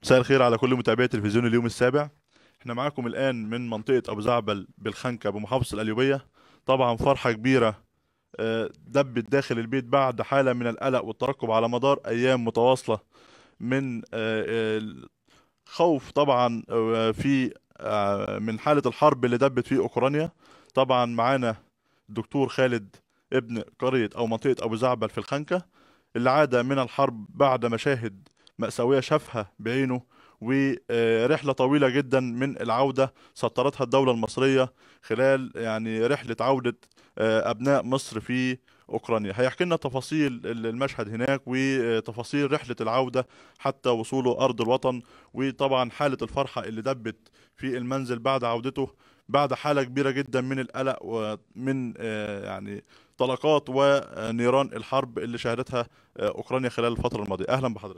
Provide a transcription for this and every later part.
مساء الخير على كل متابعي تلفزيون اليوم السابع احنا معاكم الآن من منطقة أبو زعبل بالخنكة بمحافظة القليوبية طبعا فرحة كبيرة آه، دبت داخل البيت بعد حالة من القلق والترقب على مدار أيام متواصلة من آه، الخوف طبعا آه، في آه، من حالة الحرب اللي دبت في أوكرانيا طبعا معانا الدكتور خالد ابن قرية أو منطقة أبو زعبل في الخنكة اللي عاد من الحرب بعد مشاهد مأساوية شافها بعينه ورحلة طويلة جدا من العودة سطرتها الدولة المصرية خلال يعني رحلة عودة آه، أبناء مصر في أوكرانيا هيحكي لنا تفاصيل المشهد هناك وتفاصيل رحلة العودة حتى وصوله أرض الوطن وطبعا حالة الفرحة اللي دبت في المنزل بعد عودته بعد حالة كبيرة جدا من القلق ومن آه، يعني طلقات ونيران الحرب اللي شهدتها آه، أوكرانيا خلال الفترة الماضية أهلا بحضرتك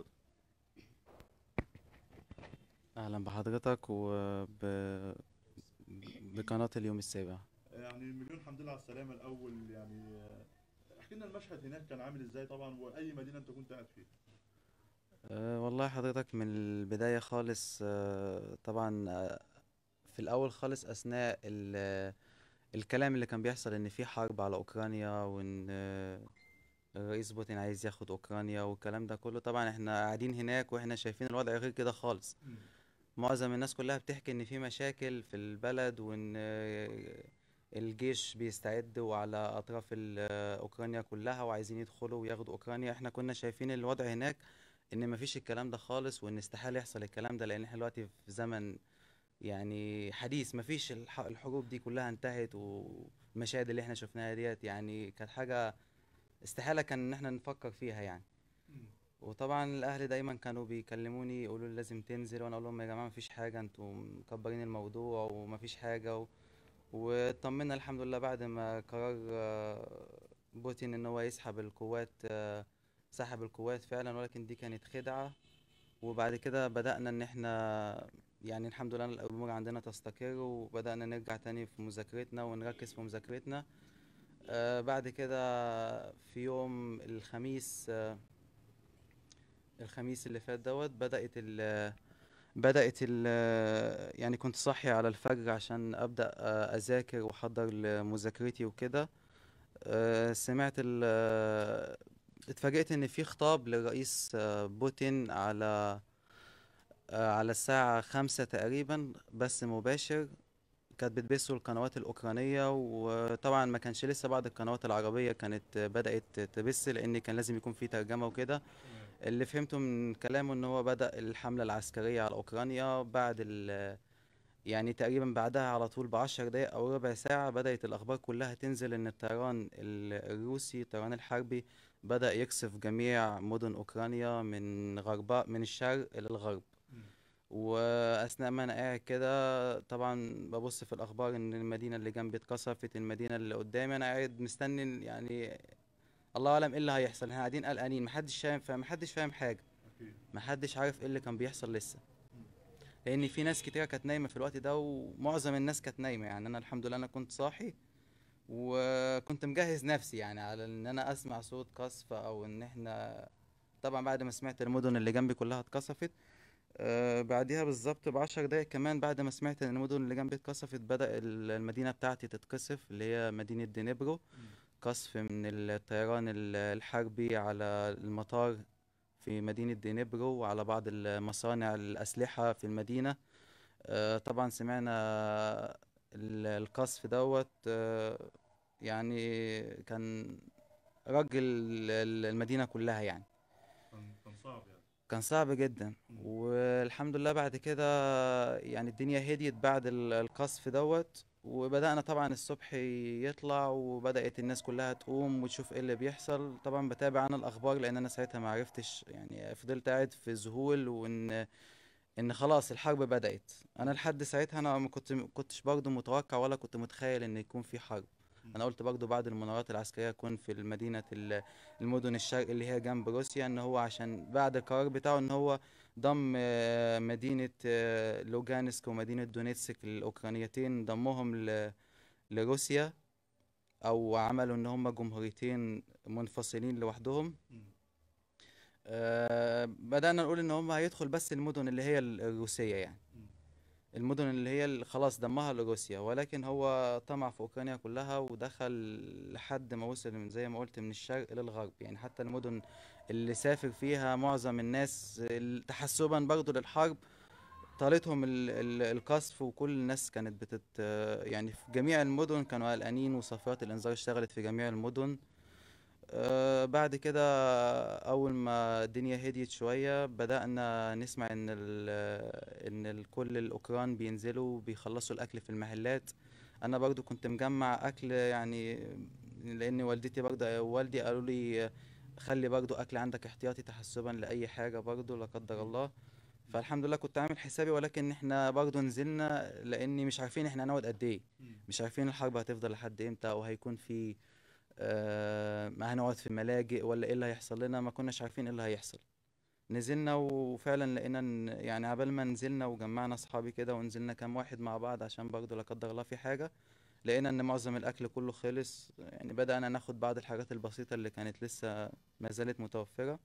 اهلا بحضرتك وب بقناة اليوم السابع يعني مليون حمد لله على السلامة الأول يعني احكي لنا المشهد هناك كان عامل ازاي طبعا وأي مدينة أنت كنت قاعد فيها أه والله حضرتك من البداية خالص أه طبعا آه، في الأول خالص أثناء ال- الكلام اللي كان بيحصل إن في حرب على أوكرانيا وإن آه، الرئيس بوتين عايز ياخد أوكرانيا والكلام ده كله طبعا احنا قاعدين هناك واحنا شايفين الوضع غير كده خالص معظم الناس كلها بتحكي ان في مشاكل في البلد وان آه، الجيش بيستعد وعلى اطراف ال- آه، اوكرانيا كلها وعايزين يدخلوا وياخدوا اوكرانيا احنا كنا شايفين الوضع هناك ان مفيش الكلام ده خالص وان استحالة يحصل الكلام ده لان احنا دلوقتي في زمن يعني حديث مفيش الح- الحروب دي كلها انتهت والمشاهد اللي احنا شفناها ديت يعني كانت حاجة استحالة كان ان احنا نفكر فيها يعني وطبعا الاهل دايما كانوا بيكلموني يقولوا لي لازم تنزل وانا اقول لهم يا جماعه مفيش حاجه انتوا مكبرين الموضوع ومفيش حاجه و... واطمنا الحمد لله بعد ما قرر آه، بوتين ان هو يسحب القوات آه، سحب القوات فعلا ولكن دي كانت خدعه وبعد كده بدأنا ان احنا يعني الحمد لله الامور عندنا تستقر وبدأنا نرجع تاني في مذاكرتنا ونركز في مذاكرتنا آه، بعد كده في يوم الخميس آه، الخميس اللي فات دوت بدأت ال بدأت ال يعني كنت صاحي على الفجر عشان أبدأ آه، أذاكر وأحضر لمذاكرتي وكده آه، سمعت ال آه، اتفاجئت إن في خطاب للرئيس آه، بوتين على آه، على الساعة خمسة تقريبا بث مباشر كانت بتبثه القنوات الأوكرانية وطبعا ما كانش لسه بعض القنوات العربية كانت بدأت تبث لأن كان لازم يكون في ترجمة وكده اللي فهمته من كلامه ان هو بدأ الحملة العسكرية على اوكرانيا بعد ال يعني تقريبا بعدها على طول بعشر دقايق او ربع ساعة بدأت الاخبار كلها تنزل ان الطيران ال- الروسي الطيران الحربي بدأ يقصف جميع مدن اوكرانيا من غرباء من الشرق الى الغرب واثناء ما انا قاعد كده طبعا ببص في الاخبار ان المدينة اللي جنبي اتكسرت المدينة اللي قدامي انا قاعد مستني يعني الله اعلم ايه اللي هيحصل احنا قاعدين قلقانين محدش فاهم فمحدش فاهم حاجه أكيد محدش عارف ايه اللي كان بيحصل لسه لان في ناس كتيره كانت نايمه في الوقت ده ومعظم الناس كانت نايمه يعني انا الحمد لله انا كنت صاحي وكنت مجهز نفسي يعني على ان انا اسمع صوت قصف او ان احنا طبعا بعد ما سمعت المدن اللي جنبي كلها اتقصفت آه بعديها بالظبط بعشر دقايق كمان بعد ما سمعت ان المدن اللي جنبي اتقصفت بدأ ال- المدينه بتاعتي تتقصف اللي هي مدينه دينيبرو قصف من الطيران ال- الحربي على المطار في مدينة دينيبرو وعلى بعض المصانع الأسلحة في المدينة آه، طبعا سمعنا ال- القصف دوت آه، يعني كان رج ال- ال- المدينة كلها يعني كان كان صعب يعني كان صعب جدا مم. والحمد لله بعد كده يعني الدنيا هديت بعد ال- القصف دوت وبدأنا طبعا الصبح يطلع وبدأت الناس كلها تقوم وتشوف ايه اللي بيحصل طبعا بتابع انا الاخبار لان انا ساعتها ما عرفتش يعني فضلت قاعد في ذهول وان ان خلاص الحرب بدأت انا لحد ساعتها انا ما كنت كنتش برضه متوقع ولا كنت متخيل ان يكون في حرب انا قلت برضه بعد المناورات العسكريه يكون في المدينه ال- المدن الشرق اللي هي جنب روسيا ان هو عشان بعد القرار بتاعه ان هو ضم آه، مدينه آه، لوجانسك ومدينه دونيتسك الاوكرانيتين ضمهم ل- لروسيا او عملوا ان هم جمهوريتين منفصلين لوحدهم مم. آه، بدأنا نقول ان هم هيدخل بس المدن اللي هي ال- الروسية يعني المدن اللي هي اللي خلاص دمها لروسيا ولكن هو طمع في اوكرانيا كلها ودخل لحد ما وصل من زي ما قلت من الشرق للغرب يعني حتى المدن اللي سافر فيها معظم الناس ال- تحسبا برضو للحرب طالتهم ال- ال- القصف وكل الناس كانت بتت يعني في جميع المدن كانوا قلقانين وصفارات الانذار اشتغلت في جميع المدن آه، بعد كده أول ما الدنيا هديت شوية بدأنا نسمع إن ال إن ال- كل الأوكران بينزلوا بيخلصوا الأكل في المحلات أنا برضو كنت مجمع أكل يعني لأن والدتي برضو ووالدي قالوا لي خلي برضو أكل عندك احتياطي تحسبا لأي حاجة برضو لا قدر الله فالحمد لله كنت عامل حسابي ولكن احنا برضو نزلنا لأني مش عارفين احنا هنقعد قد إيه مش عارفين الحرب هتفضل لحد إمتى أو هيكون في آه، ما هنقعد في ملاجئ ولا ايه اللي هيحصل لنا ما كناش عارفين ايه اللي هيحصل نزلنا وفعلا لقينا ان يعني عبال ما نزلنا وجمعنا اصحابي كده ونزلنا كام واحد مع بعض عشان برضه لا قدر الله في حاجة لقينا ان معظم الاكل كله خلص يعني بدأنا ناخد بعض الحاجات البسيطة اللي كانت لسه ما زالت متوفرة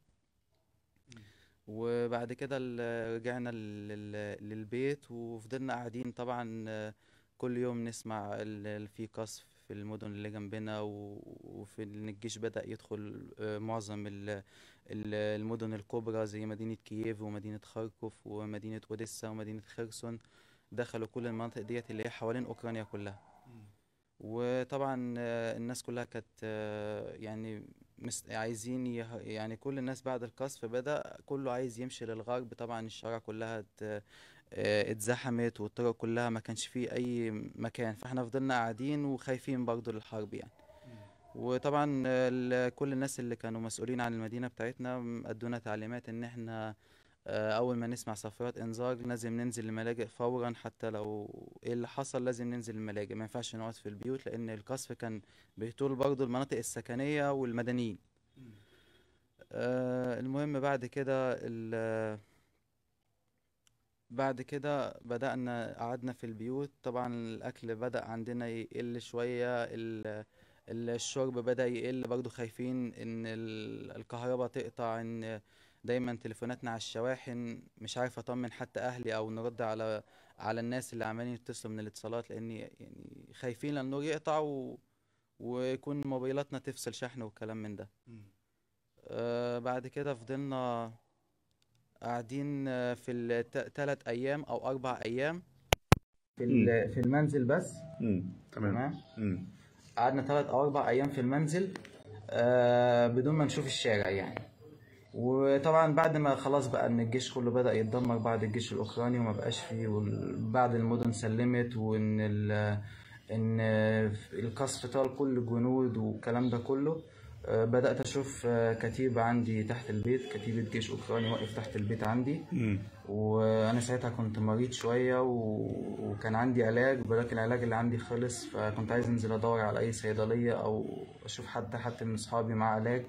وبعد كده ال- رجعنا لل- للبيت وفضلنا قاعدين طبعا آه، كل يوم نسمع ال- ال- في قصف في المدن اللي جنبنا و- وفي ان الجيش بدأ يدخل آه، معظم ال- ال- المدن الكبرى زي مدينة كييف ومدينة خاركوف ومدينة أوديسا ومدينة خرسون دخلوا كل المناطق ديت اللي هي حوالين أوكرانيا كلها وطبعا آه، الناس كلها كانت آه، يعني مس- عايزين يه- يعني كل الناس بعد القصف بدأ كله عايز يمشي للغرب طبعا الشوارع كلها ات- آه، اتزحمت والطرق كلها ما كانش فيه أي مكان فاحنا فضلنا قاعدين وخايفين برضو للحرب يعني وطبعا ال- كل الناس اللي كانوا مسؤولين عن المدينة بتاعتنا م- ادونا تعليمات ان احنا آه، اول ما نسمع صفارات انذار لازم ننزل الملاجئ فورا حتى لو ايه اللي حصل لازم ننزل الملاجئ ما ينفعش نقعد في البيوت لان القصف كان بيطول برضو المناطق السكنية والمدنيين آه، المهم بعد كده ال- بعد كده بدأنا قعدنا في البيوت طبعا الأكل بدأ عندنا يقل شوية ال- ال- الشرب بدأ يقل برضو خايفين إن ال- الكهرباء تقطع إن دايما تليفوناتنا على الشواحن مش عارف أطمن حتى أهلي أو نرد على على الناس اللي عمالين يتصلوا من الاتصالات لأني يعني خايفين لأن النور يقطع و... ويكون موبايلاتنا تفصل شحن والكلام من ده آه بعد كده فضلنا قاعدين آه، في الثلاث أيام أو أربع أيام في ال- في المنزل بس امم تمام تمام امم قعدنا ثلاث او اربع ايام في المنزل آه بدون ما نشوف الشارع يعني وطبعا بعد ما خلاص بقى ان الجيش كله بدأ يتدمر بعد الجيش الاوكراني وما بقاش فيه وال- بعد المدن سلمت وان ال ان القصف طال كل الجنود والكلام ده كله آه، بدأت أشوف آه، كتيبة عندي تحت البيت كتيبة جيش أوكراني واقف تحت البيت عندي امم وانا ساعتها كنت مريض شويه و... وكان عندي علاج ولكن العلاج اللي عندي خلص فكنت عايز انزل ادور على اي صيدليه او اشوف حد حتى من اصحابي معاه علاج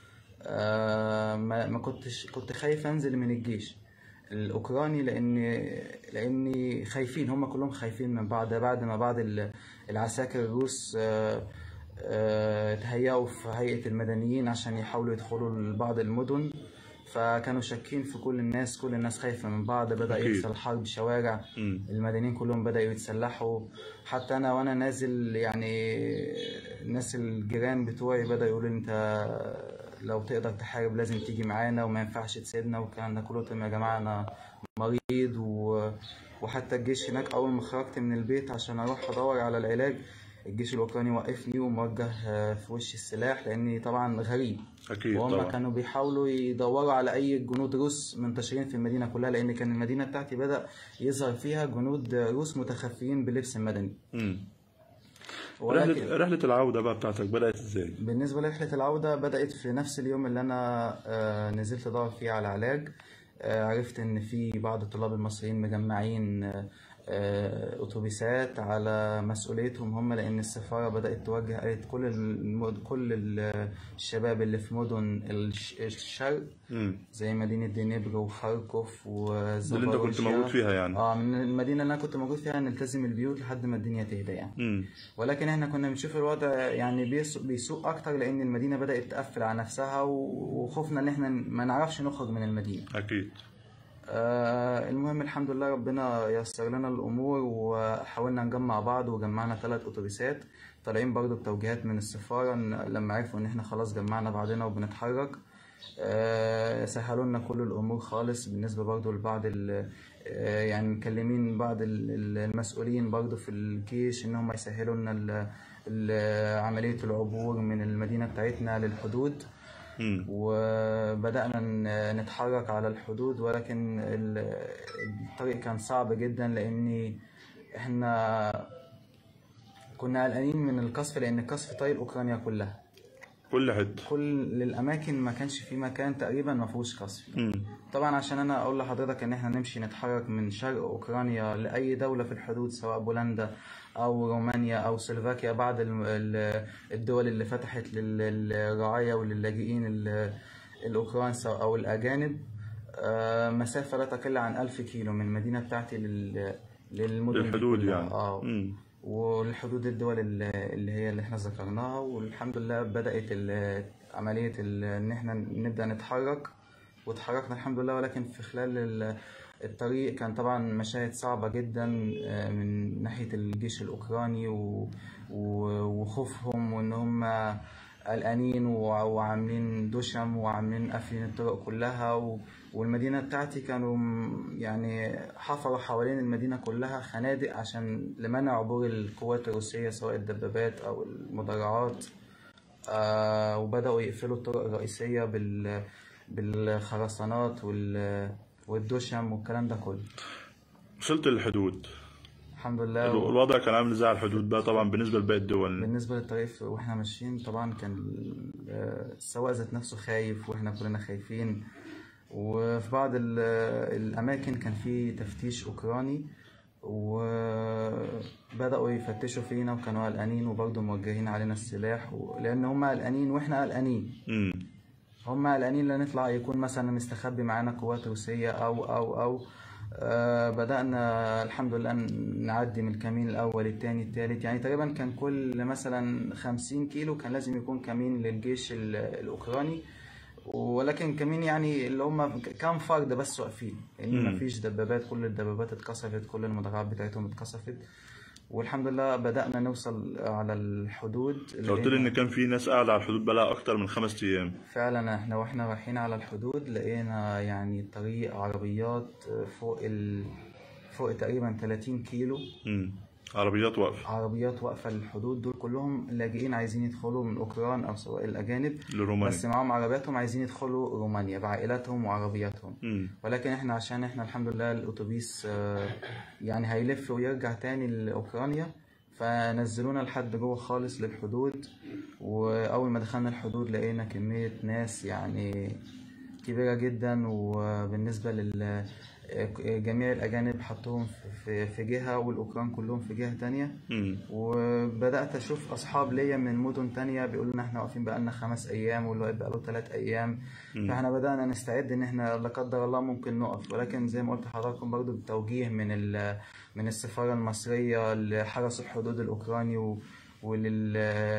آه ما... ما كنتش كنت خايف انزل من الجيش الاوكراني لان لاني خايفين هم كلهم خايفين من بعض بعد ما بعض ال- العساكر الروس آه آه تهيأوا في هيئة المدنيين عشان يحاولوا يدخلوا لبعض المدن فكانوا شاكين في كل الناس كل الناس خايفة من بعض بدأ أكيد. يحصل حرب شوارع امم المدنيين كلهم بدأوا يتسلحوا حتى أنا وأنا نازل يعني الناس الجيران بتوعي بدأوا يقولوا لي أنت لو تقدر تحارب لازم تيجي معانا وما ينفعش تسيبنا والكلام ده كله قلت لهم يا جماعة أنا مريض و... وحتى الجيش هناك أول ما خرجت من البيت عشان أروح أدور على العلاج الجيش الأوكراني وقفني وموجه آه، في وش السلاح لأني طبعا غريب اكيد وهم طبعا كانوا بيحاولوا يدوروا على اي جنود روس منتشرين في المدينه كلها لان كان المدينه بتاعتي بدا يظهر فيها جنود روس متخفيين بلبس المدني امم ولكن رحلة رحلة العودة بقى بتاعتك بدأت ازاي؟ بالنسبه لرحله العوده بدات في نفس اليوم اللي انا آه، نزلت ادور فيه على علاج آه، عرفت ان في بعض الطلاب المصريين مجمعين آه، آه، أتوبيسات على مسؤوليتهم هم لأن السفارة بدأت توجه قالت كل الم... كل ال- الشباب اللي في مدن الش- الشرق امم زي مدينة دنيبر وخاركوف دي اللي انت كنت وزاباروجيا موجود فيها يعني اه من المدينة اللي أنا كنت موجود فيها نلتزم البيوت لحد ما الدنيا تهدى يعني امم ولكن احنا كنا بنشوف الوضع يعني بيسوء, بيسوء اكتر لان المدينه بدات تقفل على نفسها و- وخوفنا ان احنا ما نعرفش نخرج من المدينه اكيد آه المهم الحمد لله ربنا يسر لنا الامور وحاولنا نجمع بعض وجمعنا ثلاث اتوبيسات طالعين برضو بتوجيهات من السفاره إن لما عرفوا ان احنا خلاص جمعنا بعضنا وبنتحرك آه سهلوا لنا كل الامور خالص بالنسبه برضو لبعض ال- آه، يعني مكلمين بعض ال- ال- المسؤولين برضو في الجيش ان هم يسهلوا لنا ال- ال- عمليه العبور من المدينه بتاعتنا للحدود امم وبدأنا ن- نتحرك على الحدود ولكن ال- الطريق كان صعب جدا لأن احنا كنا قلقانين من القصف لأن القصف طايل أوكرانيا كلها كل حته كل الأماكن ما كانش في مكان تقريبا ما فيهوش قصف امم طبعا عشان انا اقول لحضرتك ان احنا نمشي نتحرك من شرق اوكرانيا لاي دوله في الحدود سواء بولندا او رومانيا او سلوفاكيا بعض الم- ال- الدول اللي فتحت لل- للرعايا وللاجئين ال- الاوكران سواء او الاجانب آه، مسافه لا تقل عن ألف كيلو من المدينه بتاعتي لل للمدن دي للحدود كلها. يعني اه امم والحدود الدول اللي اللي هي اللي احنا ذكرناها والحمد لله بدأت ال- عملية ال- ان احنا نبدأ نتحرك وتحركنا الحمد لله ولكن في خلال ال- الطريق كان طبعا مشاهد صعبة جدا آه، من ناحية الجيش الأوكراني و- و- وخوفهم وإن هم قلقانين وع- وعاملين دشم وعاملين قافلين الطرق كلها و- والمدينة بتاعتي كانوا م- يعني حفروا حوالين المدينة كلها خنادق عشان لمنع عبور القوات الروسية سواء الدبابات أو المدرعات آه وبدأوا يقفلوا الطرق الرئيسية بال بالخرسانات وال والدشم والكلام ده كله وصلت للحدود الحمد لله الو- الوضع كان عامل ازاي على الحدود بقى طبعا بالنسبه لباقي الدول بالنسبة للطريق ف- واحنا ماشيين طبعا كان ال- آه، السواق ذات نفسه خايف واحنا كلنا خايفين وفي بعض ال- الأماكن كان في تفتيش أوكراني وبدأوا يفتشوا فينا وكانوا قلقانين وبرضه موجهين علينا السلاح و... لأن هم قلقانين واحنا قلقانين امم هم قلقانين لا نطلع يكون مثلا مستخبي معانا قوات روسية أو أو أو آه بدأنا الحمد لله نعدي من الكمين الأول التاني التالت يعني تقريبا كان كل مثلا خمسين كيلو كان لازم يكون كمين للجيش ال- الأوكراني ولكن كمين يعني اللي هم كام فرد بس واقفين لأن مم. مفيش دبابات كل الدبابات اتكسفت كل المدرعات بتاعتهم اتكسفت والحمد لله بدأنا نوصل على الحدود انت قلت لي ان كان في ناس قاعده على الحدود بقى اكتر من خمس ايام فعلا احنا واحنا رايحين على الحدود لقينا يعني طريق عربيات فوق ال... فوق تقريبا 30 كيلو امم عربيات واقفه عربيات واقفة للحدود دول كلهم لاجئين عايزين يدخلوا من أوكران أو سواء الأجانب لرومانيا بس معاهم عربياتهم عايزين يدخلوا رومانيا بعائلاتهم وعربياتهم امم ولكن احنا عشان احنا الحمد لله الأتوبيس آه، يعني هيلف ويرجع تاني لأوكرانيا فنزلونا لحد جوه خالص للحدود وأول ما دخلنا الحدود لقينا كمية ناس يعني كبيرة جدا وبالنسبة لل جميع الأجانب حطوهم في في جهة والأوكران كلهم في جهة تانية امم وبدأت أشوف أصحاب ليا من مدن تانية بيقولوا لنا إحنا واقفين بقالنا خمس أيام واللي واقف بقاله تلات أيام مم. فإحنا بدأنا نستعد إن إحنا لا قدر الله ممكن نقف ولكن زي ما قلت لحضراتكم برضو بالتوجيه من ال من السفارة المصرية لحرس الحدود الأوكراني و ولل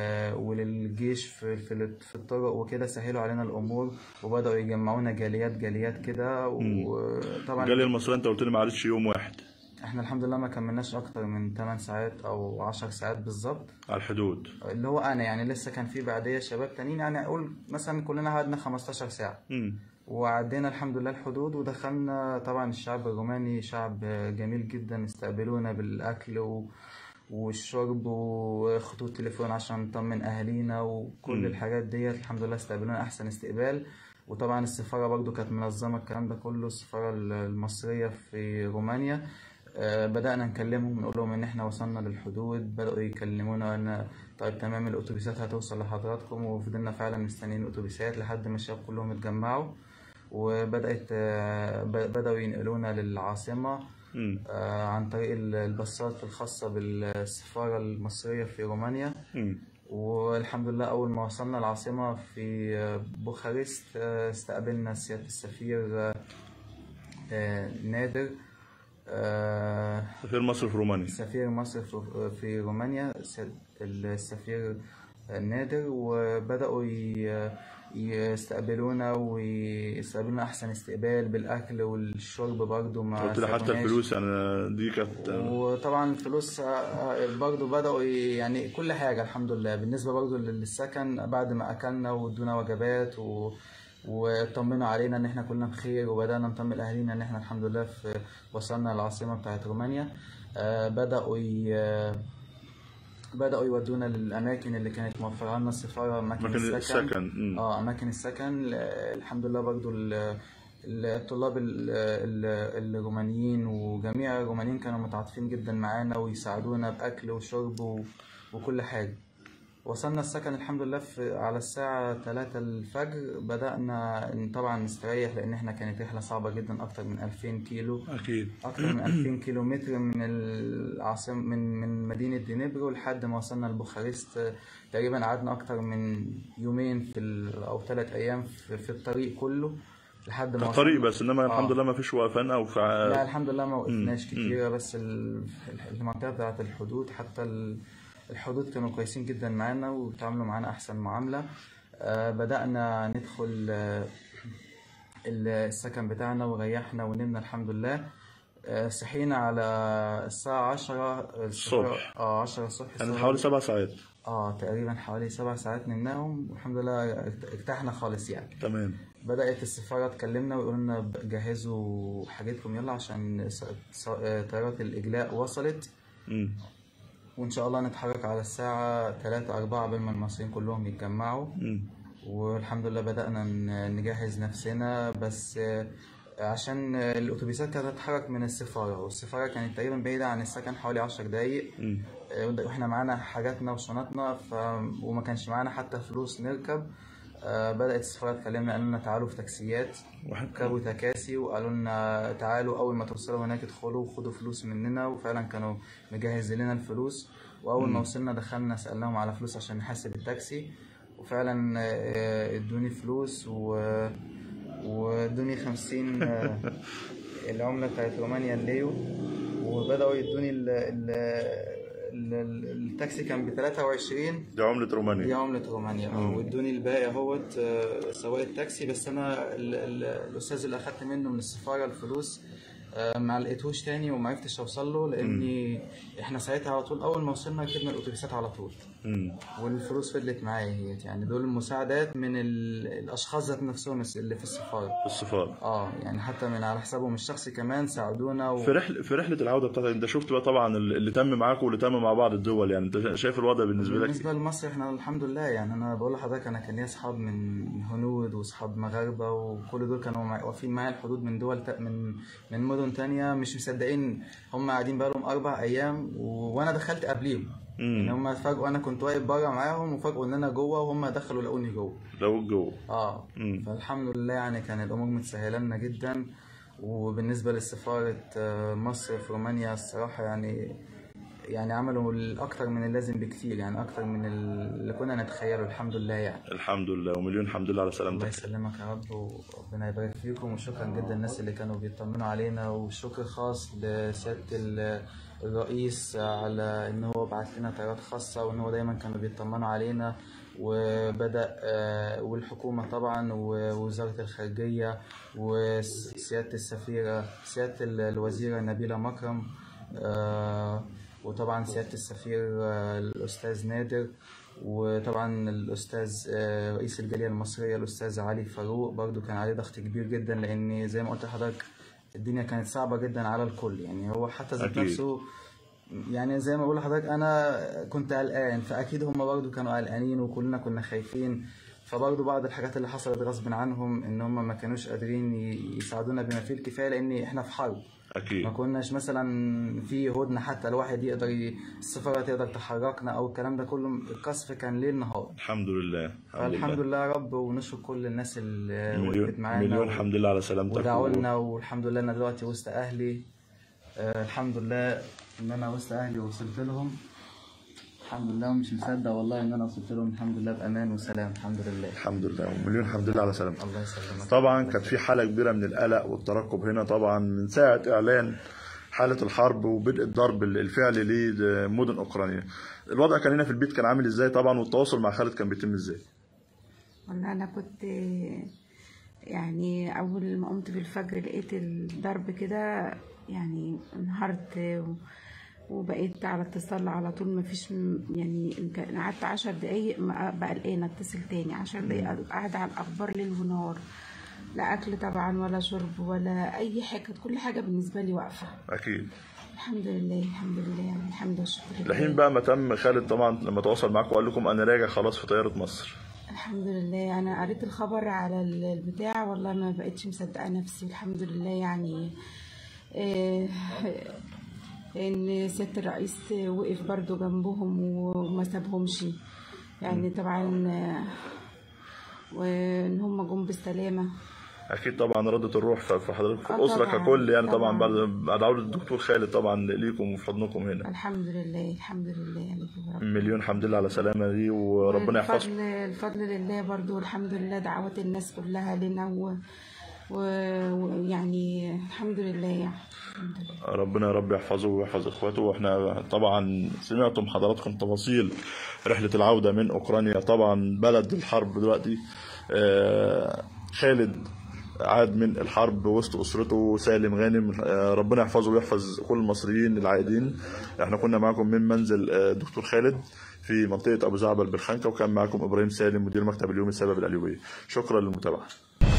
وللجيش في في في الطرق وكده سهلوا علينا الامور وبداوا يجمعونا جاليات جاليات كده مم. وطبعا الجاليه المصريه انت قلت لي ما عادتش يوم واحد احنا الحمد لله ما كملناش اكتر من 8 ساعات او 10 ساعات بالظبط على الحدود اللي هو انا يعني لسه كان في بعديه شباب تانيين يعني اقول مثلا كلنا قعدنا 15 ساعه امم وعدينا الحمد لله الحدود ودخلنا طبعا الشعب الروماني شعب جميل جدا استقبلونا بالاكل و... والشرب وخطوط تليفون عشان نطمن اهالينا وكل مم. الحاجات ديت الحمد لله استقبلونا احسن استقبال وطبعا السفاره برضو كانت منظمه الكلام ده كله السفاره المصريه في رومانيا آه، بدأنا نكلمهم نقول لهم إن إحنا وصلنا للحدود بدأوا يكلمونا إن طيب تمام الأتوبيسات هتوصل لحضراتكم وفضلنا فعلا مستنيين الأتوبيسات لحد ما الشباب كلهم اتجمعوا وبدأت آه، ب- بدأوا ينقلونا للعاصمة مم. آه، عن طريق ال- الباصات الخاصة بالسفارة المصرية في رومانيا مم. والحمد لله أول ما وصلنا العاصمة في آه، بوخارست آه، استقبلنا سيادة السفير آه، آه، نادر آه، سفير مصر في رومانيا سفير مصر في- في رومانيا سيادة السفير نادر وبدأوا ي- يستقبلونا ويستقبلونا أحسن استقبال بالأكل والشرب برضه ما قلت لي حتى سابوناش. الفلوس يعني دي كانت وطبعا الفلوس آه، برضو بدأوا ي- يعني كل حاجة الحمد لله بالنسبة برضو للسكن بعد ما أكلنا وادونا وجبات و... وطمنوا علينا ان احنا كلنا بخير وبدأنا نطمن اهالينا ان احنا الحمد لله في وصلنا العاصمة بتاعت رومانيا آه، بدأوا ي... بدأوا يودونا للأماكن اللي كانت موفرة لنا السفارة أماكن مكان السكن السكن مم. اه اماكن السكن آه، الحمد لله برضو ال- الطلاب ال- ال- الرومانيين وجميع الرومانيين كانوا متعاطفين جدا معانا ويساعدونا باكل وشرب و- وكل حاجه وصلنا السكن الحمد لله في على الساعة 3 الفجر بدأنا ن- طبعا نستريح لأن احنا كانت رحلة صعبة جدا أكتر من 2000 كيلو اكيد أكتر من 2000 كيلو متر من العاصمة من من مدينة دينيبرو لحد ما وصلنا لبوخارست تقريبا قعدنا أكتر من يومين في ال... أو ثلاث أيام في, في الطريق كله لحد ما كطريق وصلنا بس انما الحمد آه. لله ما فيش وقفان او في لا الحمد لله ما وقفناش مم. كتير بس ال- المنطقة بتاعت الحدود حتى ال- الحدود كانوا كويسين جدا معانا وتعاملوا معانا أحسن معاملة آه، بدأنا ندخل آه، ال- السكن بتاعنا وريحنا ونمنا الحمد لله آه، صحينا على الساعة عشرة الصبح. اه عشرة الصبح كانت الساعة- حوالي سبع ساعات اه تقريبا حوالي سبع ساعات نمناهم والحمد لله ارتحنا خالص يعني تمام بدأت السفارة تكلمنا ويقولوا لنا جهزوا حاجتكم يلا عشان س- س- طيارات الإجلاء وصلت مم. وإن شاء الله نتحرك على الساعة 3 4 قبل ما المصريين كلهم يتجمعوا مم. والحمد لله بدأنا ن- نجهز نفسنا بس آه، عشان آه، الأتوبيسات كانت هتتحرك من السفارة والسفارة كانت تقريبا بعيدة عن السكن حوالي 10 دقايق مم. آه، واحنا معانا حاجاتنا وشنطنا ف... وما كانش معانا حتى فلوس نركب آه، بدأت السفارة تكلمنا قالوا لنا تعالوا في تاكسيات واحد ركبوا تكاسي وقالوا لنا تعالوا أول ما توصلوا هناك ادخلوا وخدوا فلوس مننا وفعلا كانوا مجهز لنا الفلوس وأول ما وصلنا دخلنا سألناهم على فلوس عشان نحاسب التاكسي وفعلا آه، ادوني فلوس و وادوني خمسين آه، العملة بتاعت رومانيا الليو وبدأوا يدوني ال... ال... ال... ال- التاكسي كان ب 23 دي عملة دي رومانيا عملة رومانيا اه وادوني الباقي اهوت آه، سواق التاكسي بس انا ال- ال- الاستاذ اللي اخدت منه من السفارة الفلوس آه، ما لقيتهوش تاني وما عرفتش اوصل له لاني احنا ساعتها على طول اول ما وصلنا ركبنا الاتوبيسات على طول مم. والفلوس فضلت معايا هي يعني دول مساعدات من ال- الاشخاص ذات نفسهم اللي في السفارة في السفارة اه يعني حتى من على حسابهم الشخصي كمان ساعدونا و... في رحلة في رحلة العودة بتاعتك انت شفت بقى طبعا اللي تم معاكم واللي تم مع بعض الدول يعني انت شايف الوضع بالنسبة لك بالنسبة لمصر احنا الحمد لله يعني انا بقول لحضرتك انا كان ليا اصحاب من هنود واصحاب مغاربة وكل دول كانوا مع- واقفين معايا الحدود من دول تا- من من مدن تانية مش مصدقين هم قاعدين بقالهم اربع ايام و... وانا دخلت قبليهم يعني امم هم فجأة انا كنت واقف بره معاهم وفجأة ان انا جوه وهم دخلوا لقوني جوه لو الجو اه مم. فالحمد لله يعني كان الامور متسهله لنا جدا وبالنسبه لسفاره آه، مصر في رومانيا الصراحه يعني يعني عملوا الاكتر من اللازم بكتير يعني اكتر من اللي كنا نتخيله الحمد لله يعني الحمد لله ومليون حمد لله على الله سلامتك يسلمك يا رب وربنا يبارك فيكم وشكرا جدا الناس اللي كانوا بيطمنوا علينا وشكر خاص لسيادة ال- الرئيس على ان هو بعت لنا طيارات خاصة وان هو دايما كانوا بيطمنوا علينا وبدأ آه، والحكومة طبعا ووزارة الخارجية وسيادة السفيرة سيادة ال- الوزيرة نبيلة مكرم آه، وطبعا سيادة السفير آه، الأستاذ نادر وطبعا الأستاذ آه، رئيس الجالية المصرية الأستاذ علي فاروق برضو كان عليه ضغط كبير جدا لأن زي ما قلت لحضرتك الدنيا كانت صعبة جدا على الكل يعني هو حتى ذات أكيد. نفسه يعني زي ما بقول لحضرتك أنا كنت قلقان فأكيد هم برضو كانوا قلقانين وكلنا كنا خايفين فبرضه بعض الحاجات اللي حصلت غصب عنهم ان هم ما كانوش قادرين ي- يساعدونا بما فيه الكفايه لان احنا في حرب اكيد ما كناش مثلا في هدنه حتى الواحد يقدر ي... السفاره تقدر تحركنا او الكلام ده كله القصف كان ليل نهار الحمد لله فالحمد لله يا رب ونشكر كل الناس اللي وقفت مليون معانا مليون و- حمد لله على سلامتك ودعوا و- لنا والحمد لله انا دلوقتي وسط اهلي آه الحمد لله ان انا وسط اهلي ووصلت لهم الحمد لله ومش مصدق والله ان انا وصلت لهم الحمد لله بامان وسلام الحمد لله الحمد لله ومليون الحمد لله على سلامتك الله يسلمك طبعا كانت في حاله كبيره من القلق والترقب هنا طبعا من ساعه اعلان حاله الحرب وبدء الضرب الفعلي لمدن اوكرانيا الوضع كان هنا في البيت كان عامل ازاي طبعا والتواصل مع خالد كان بيتم ازاي والله انا كنت يعني اول ما قمت بالفجر لقيت الضرب كده يعني انهارت و- وبقيت على اتصال على طول ما فيش يعني إن كان- قعدت عشر دقايق ما بقى قلقانة اتصل تاني عشر دقايق قاعدة على الأخبار ليل ونهار لا أكل طبعا ولا شرب ولا أي حاجة كانت كل حاجة بالنسبة لي واقفة اكيد الحمد لله الحمد لله يعني الحمد والشكر لله الحين بقى ما تم خالد طبعا لما تواصل معاكم وقال لكم انا راجع خلاص في طياره مصر الحمد لله انا قريت الخبر على ال- البتاع والله ما بقتش مصدقه نفسي الحمد لله يعني إيه ان سياده الرئيس وقف برضو جنبهم وما سابهمش يعني طبعا آه، وان هم جم بالسلامه اكيد طبعا ردت الروح في في حضرتك في آه الاسره طبعاً، ككل يعني طبعا طبعاً. بعد بعد عوده الدكتور خالد طبعا ليكم وفي حضنكم هنا الحمد لله الحمد لله يعني يا رب مليون حمد لله على سلامه دي وربنا يحفظكم الفضل الفضل لله برضو الحمد لله دعوات الناس كلها لنا و- و- ويعني الحمد لله يعني الحمد لله ربنا يا رب يحفظه ويحفظ اخواته واحنا طبعا سمعتم حضراتكم تفاصيل رحله العوده من اوكرانيا طبعا بلد الحرب دلوقتي آه، خالد عاد من الحرب وسط اسرته سالم غانم آه، ربنا يحفظه ويحفظ كل المصريين العائدين احنا كنا معكم من منزل آه، دكتور خالد في منطقه ابو زعبل بالخنكه وكان معكم ابراهيم سالم مدير مكتب اليوم السبب الاليوبيه شكرا للمتابعه